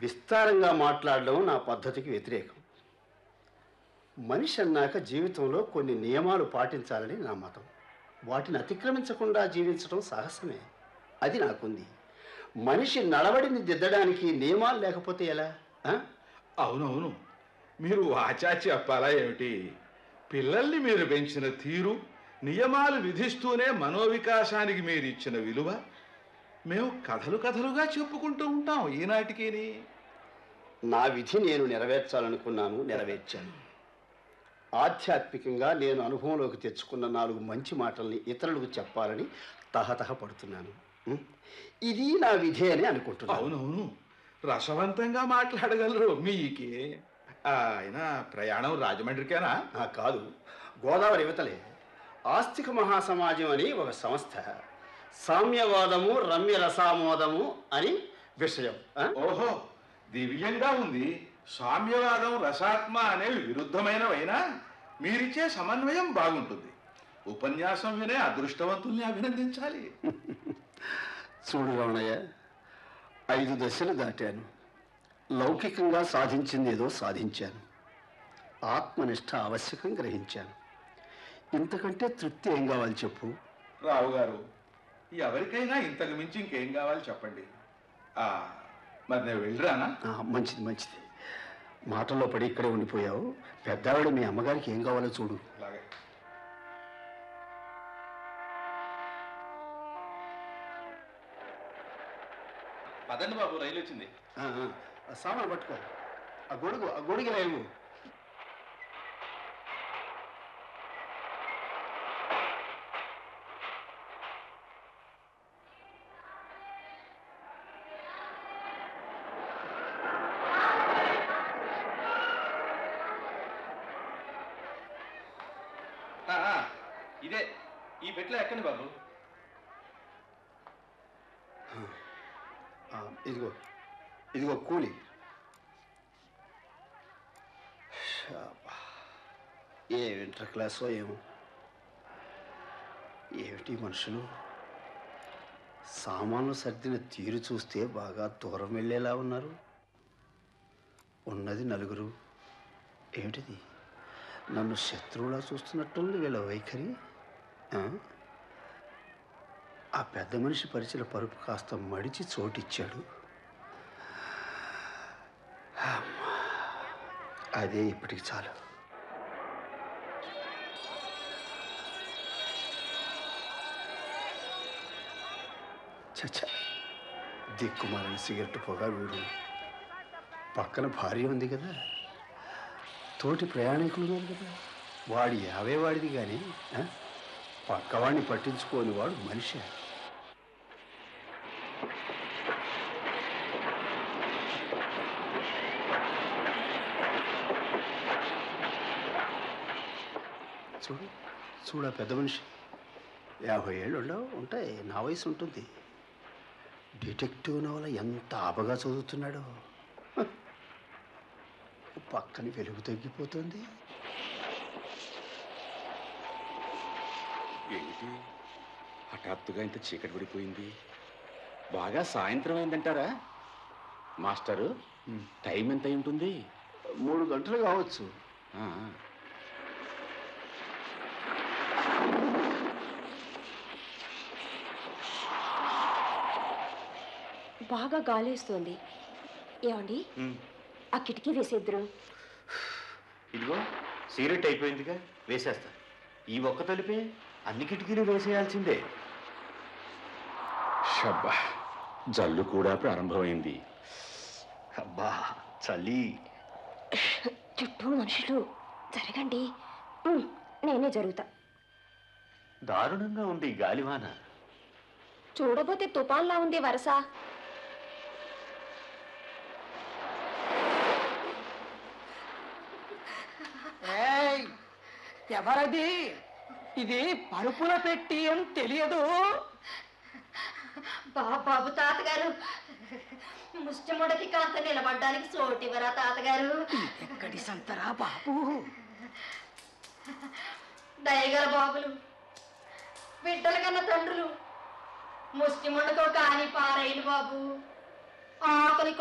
విస్తారంగా మాట్లాడడం నా పద్ధతికి వ్యతిరేకం మనిషి అన్నాక జీవితంలో కొన్ని నియమాలు పాటించాలని నా మతం వాటిని అతిక్రమించకుండా జీవించడం సాహసమే అది నాకుంది మనిషి నడవడిని దిద్దడానికి నియమాలు లేకపోతే ఎలా ఆ? అవునవును మీరు వాచా చెప్పాలా ఏమిటి పిల్లల్ని మీరు పెంచిన తీరు నియమాలు విధిస్తూనే మనోవికాసానికి మీరు ఇచ్చిన విలువ మేము కథలు కథలుగా చెప్పుకుంటూ ఉంటాం ఈనాటికిని నా విధి నేను నెరవేర్చాలనుకున్నాను నెరవేర్చాను ఆధ్యాత్మికంగా నేను అనుభవంలోకి తెచ్చుకున్న నాలుగు మంచి మాటల్ని ఇతరులకు చెప్పాలని తహతహ పడుతున్నాను ఉం? ఇది నా విధి అని అనుకుంటున్నాను అవునవును రసవంతంగా మాట్లాడగలరు మీకే ఆయన ప్రయాణం రాజమండ్రికేనా ఆ, కాదు గోదావరి యువతలే ఆస్తిక మహాసమాజం అని ఒక సంస్థ సామ్యవాదము రమ్య రసామోదము అని విషయం ఆ? ఓహో దివ్యంగా ఉంది సామ్యవాదం రసాత్మ అనేవి విరుద్ధమైనవైనా మీరిచ్చే సమన్వయం బాగుంటుంది ఉపన్యాసం వినే అదృష్టవంతుల్ని అభినందించాలి చూడు రమణయ్య ఐదు దశలు దాటాను లౌకికంగా సాధించింది ఏదో సాధించాను ఆత్మనిష్ట ఆవశ్యకం గ్రహించాను ఇంతకంటే తృప్తి ఏం కావాలి చెప్పు రావు గారు ఎవరికైనా ఇంతకు మించి ఇంకేం కావాలి చెప్పండి ఆ మరి నేను వెళ్ళరానా ఆ, మంచిది మంచిది మాటల్లో పడి ఇక్కడే ఉండిపోయావు పెద్దవాడు మీ అమ్మగారికి ఏం కావాలో చూడు అలాగే పదండి బాబు రైలు వచ్చింది ఆ, ఆ, ఆ సామాను పట్టుకో ఆ గొడుగు ఆ గొడుగు లేవు ఆ, ఆ, ఇదే ఈ పెట్లో ఎక్కండి బాబు ఆ, ఇదిగో ఇదిగో కూలి శాబా. ఏ ఇంటర్ క్లాసో ఏమో ఏమిటి మనుషులు సామాన్లు సర్దిన తీరు చూస్తే బాగా దూరం వెళ్ళేలా ఉన్నారు ఉన్నది నలుగురు ఏమిటిది నన్ను శత్రువులా చూస్తున్నట్టుంది వీళ్ళ వైఖరి ఆ? ఆ పెద్ద మనిషి పరిచిన పరుపు కాస్త మడిచి చోటిచ్చాడు అమ్మా. అదే ఇప్పటికి చాలు చచ్చ దిక్కుమాలని సిగరెట్ పొగ వీడు పక్కన భార్య ఉంది కదా తోటి ప్రయాణికులు ఉన్నారు కదా వాడి యావే వాడిది కానీ ఆ? పక్కవాడిని పట్టించుకోని వాడు మనిషి చూడు చూడ పెద్ద మనిషి యాభై ఏళ్ళు ఉండవు ఉంటాయి నా వయసు ఉంటుంది డిటెక్టివ్ నవల ఎంత ఆపగా చదువుతున్నాడో హ. పక్కన వెలుగు తగ్గిపోతుంది ఏమిటి హఠాత్తుగా ఇంత చీకటి పడిపోయింది బాగా సాయంత్రం అయిందంటారా మాస్టరు టైం ఎంత అయి ఉంటుంది మూడు గంటలు కావచ్చు ఆ, బాగా గాలేస్తోంది ఏమండి ఉమ్. ఆ కిటికీ వేసేద్దరు ఇదిగో సిగరెట్ అయిపోయిందిగా వేసేస్తా ఈ ఒక్క తలిపే అన్ని కిటికీలు వేసేయాల్సిందే షబ్బా జల్లు కూడా ప్రారంభమైంది అబ్బా చలి చుట్టూ మనుషులు జరగండి ఉమ్, నేనే జరుగుతా దారుణంగా ఉంది ఈ గాలివాన చూడబోతే తుఫాన్లా ఉంది వరస ఏయ్ ఎవరది ఇది పరుపుల పెట్టి అని తెలియదు బాబు తాతగారు ముష్టిముడకి కాస్త నిలబడ్డానికి చోటివరా తాతగారు ఎక్కడి సంతరా బాబు దయగల బాబులు బిడ్డల కన్న తండ్రులు ముష్టిముండకో కాని పారైలు బాబు ఆకలి